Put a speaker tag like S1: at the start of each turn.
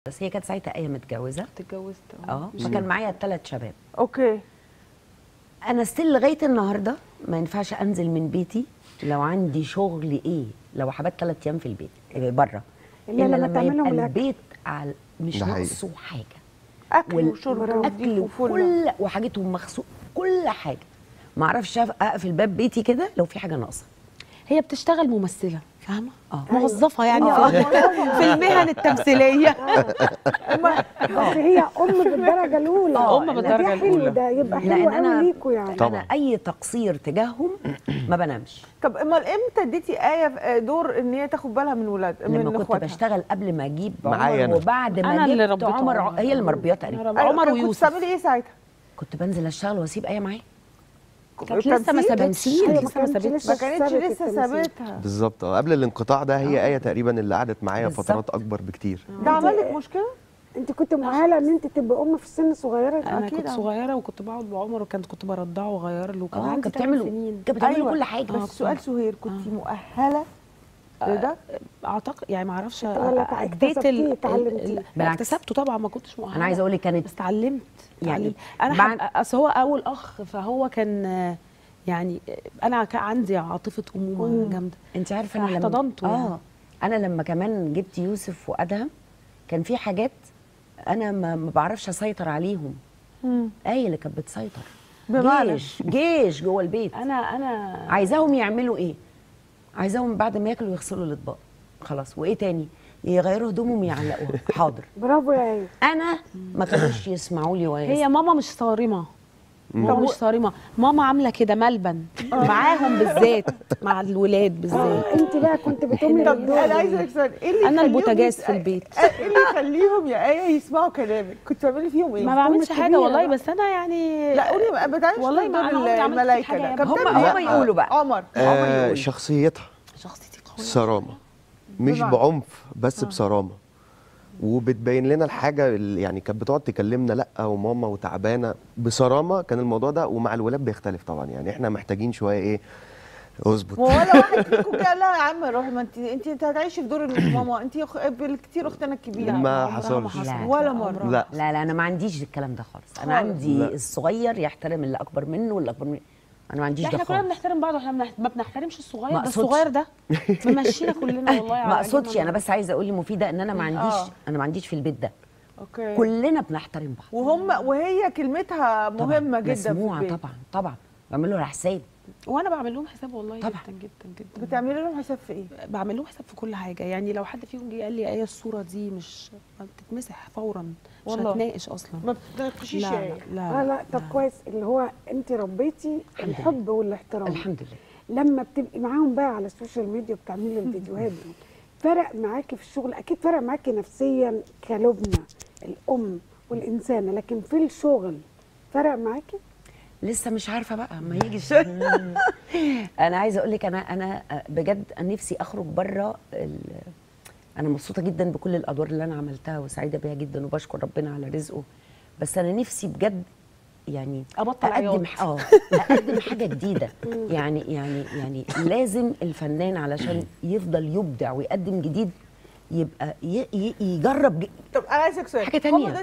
S1: بس هي كانت ساعتها ايه متجوزه
S2: اتجوزت
S1: اه فكان معايا ثلاث شباب
S2: اوكي
S1: انا ستيل لغايه النهارده ما ينفعش انزل من بيتي لو عندي شغل ايه لو حبات ثلاث ايام في البيت بره
S3: إلا لما
S1: لما
S3: تعملهم
S1: يبقى
S3: الأكل.
S1: البيت على مش
S4: ده حقيقي.
S1: ناقصه حاجه
S2: اكل
S1: وال-
S2: وشرب
S3: اكل
S2: ونضيف
S1: اكل
S2: وفل
S1: وكل وحاجتهم مغسول كل حاجه ما اعرفش أف- اقفل باب بيتي كده لو في حاجه ناقصه
S5: هي بتشتغل ممثله فاهمه
S1: آه.
S5: موظفه يعني في, في المهن التمثيليه
S3: بس هي ام بالدرجه الاولى
S1: آه،
S5: أم
S1: لا.
S5: بالدرجة
S3: ده حلو
S5: الأولى.
S3: ده يبقى حلو
S1: لان
S3: قوي
S1: انا
S3: ليكوا يعني
S4: طبعاً.
S1: انا اي تقصير تجاههم ما بنامش
S2: طب امال امتى اديتي ايه دور ان هي تاخد بالها من ولاد من
S1: لما كنت
S2: اخواتها
S1: بشتغل قبل ما اجيب
S4: معايا
S1: عمر
S4: أنا.
S1: وبعد ما
S5: أنا اللي
S1: جبت
S5: ربيته
S1: عمر
S5: عمر.
S1: هي اللي مربياه تقريبا
S5: أنا
S2: أيوة،
S5: عمر
S2: كنت
S5: ويوسف
S2: بتعملي ايه ساعتها؟
S1: كنت بنزل اشتغل واسيب ايه معايا
S5: كانت لسه ما
S2: تمثيل؟
S5: سابتش
S3: أيوة، ما
S5: لسه ما
S3: كانتش
S5: سابتش
S2: ما
S3: لسه
S2: كانتش
S3: ثابت
S2: لسه
S3: التمثيل.
S2: ثابتها
S4: بالظبط اه قبل الانقطاع ده هي ايه تقريبا اللي قعدت معايا
S1: بالظبط.
S4: فترات اكبر بكتير
S2: ده عمل لك مشكله؟
S3: انت كنت مؤهله ان انت تبقى ام في سن صغيره
S5: انا
S2: أكيد
S5: كنت
S2: آه.
S5: صغيره وكنت بقعد بعمر وكانت كنت برضعه واغير له وكان
S1: اه
S5: عندي
S1: كانت
S5: ثمان
S1: بتعمل
S5: سنين
S1: كانت بتعمل
S2: أيوة.
S1: كل حاجه
S2: بس سؤال سهير كنت مؤهله لده؟
S5: اعتقد يعني ما اعرفش
S3: ولا تع-
S5: اديت
S3: اكتسبتيه، اتعلمتيه؟
S1: بالعكس.
S5: اكتسبته طبعا ما كنتش مؤهله
S1: انا عايزه اقول لك كانت
S5: بس اتعلمت
S1: يعني
S5: يعني انا
S1: بعد-
S5: حب... اصل هو اول اخ فهو كان آه، يعني آه، انا كان عندي عاطفه امومه جامده
S1: انت عارفه انا لما
S5: فاحتضنته يعني.
S1: اه انا لما كمان جبت يوسف وادهم كان في حاجات انا ما, ما بعرفش اسيطر عليهم ايه اللي كانت بتسيطر
S2: بمعنى؟
S1: جيش جيش جوه البيت
S5: انا انا
S1: عايزاهم يعملوا ايه عايزاهم بعد ما ياكلوا يغسلوا الاطباق خلاص وايه تاني يغيروا هدومهم يعلقوها حاضر
S3: برافو يا ايه
S1: انا ما كانوش يسمعوا لي ولا
S5: هي ماما مش صارمه ماما مش صارمه ماما عامله كده ملبن معاهم بالذات مع الولاد بالذات
S3: انت بقى كنت بتقومي
S2: طب
S3: بالدور
S2: انا عايزه اسالك سؤال ايه اللي
S5: انا
S2: يخليهم
S5: البوتاجاز
S2: يس-
S5: في البيت
S2: ايه اللي يخليهم يا ايه يسمعوا كلامك؟ كنت بتعملي فيهم ايه؟
S5: ما بعملش
S3: كبيرة
S5: حاجه والله
S3: بقى.
S5: بس انا يعني
S2: لا قولي ما بتعملش
S5: والله
S2: دور
S5: ما أنا عمري عملت
S2: الملايكه
S5: حاجة
S2: ده
S5: يا
S2: كان
S1: هم
S2: بتعمل
S1: هم
S2: إيه؟
S1: يقولوا بقى
S2: عمر عمر
S4: آه
S2: يقول
S4: شخصيتها
S5: شخصيتي قويه
S4: صرامه مش
S2: بمعنى؟
S4: بعنف بس بصرامه وبتبين لنا الحاجه اللي يعني كانت بتقعد تكلمنا لا وماما وتعبانه بصرامه كان الموضوع ده ومع الولاد بيختلف طبعا يعني احنا محتاجين شويه ايه اظبط
S2: ما ولا واحد فيكم قال لا يا عم روحي ما انت انت انت هتعيشي في دور الماما انت يخ- بالكتير اختنا الكبيره
S4: ما
S5: عمرها
S4: حصلش.
S5: حصلت.
S1: لا.
S2: ولا مرة.
S4: لا
S1: لا لا انا ما عنديش الكلام ده خالص انا
S2: خالص.
S1: عندي
S4: لا.
S1: الصغير يحترم اللي اكبر منه واللي اكبر منه انا ما عنديش
S5: لا
S1: ده
S5: احنا كلنا
S1: خالص
S5: بنحترم بعض واحنا بنح- ما بنحترمش الصغير
S1: ما
S5: ده
S1: أقصدش.
S5: الصغير ده ممشينا كلنا والله على
S1: ما اقصدش
S5: عجينة
S1: انا بس عايزه اقول لمفيده ان انا ما عنديش
S2: آه.
S1: انا ما عنديش في البيت ده
S2: اوكي
S1: كلنا بنحترم بعض
S2: وهم وهي كلمتها
S1: طبعاً.
S2: مهمه جدا
S1: مسموعه
S2: في البيت
S1: طبعا طبعا بعمل له حساب
S5: وانا بعمل لهم حساب والله
S1: طبعاً.
S5: جدا جدا جدا
S2: بتعملي لهم حساب في ايه؟
S5: بعمل لهم حساب في كل حاجه يعني لو حد فيهم جه قال لي ايه الصوره دي مش ما بتتمسح فورا مش
S2: والله.
S5: هتناقش اصلا
S2: ما بتناقشيش
S5: لا
S2: ايه؟
S5: لا
S3: اه لا طب كويس اللي هو انت ربيتي الحب والاحترام
S1: الحمد لله
S3: لما بتبقي معاهم بقى على السوشيال ميديا بتعملي الفيديوهات دي فرق معاكي في الشغل اكيد فرق معاكي نفسيا كلبنى الام والانسانه لكن في الشغل فرق معاكي
S1: لسه مش عارفه بقى ما يجي الشغل. انا عايزه اقول لك انا انا بجد نفسي اخرج بره ال... انا مبسوطه جدا بكل الادوار اللي انا عملتها وسعيده بيها جدا وبشكر ربنا على رزقه بس انا نفسي بجد يعني
S5: أبطل
S1: اقدم
S5: عياط.
S1: ح- اه اقدم حاجه جديده يعني يعني يعني لازم الفنان علشان يفضل يبدع ويقدم جديد يبقى ي... ي... يجرب ج...
S2: طب انا عايزك سؤال
S1: حاجة تانية.
S2: هم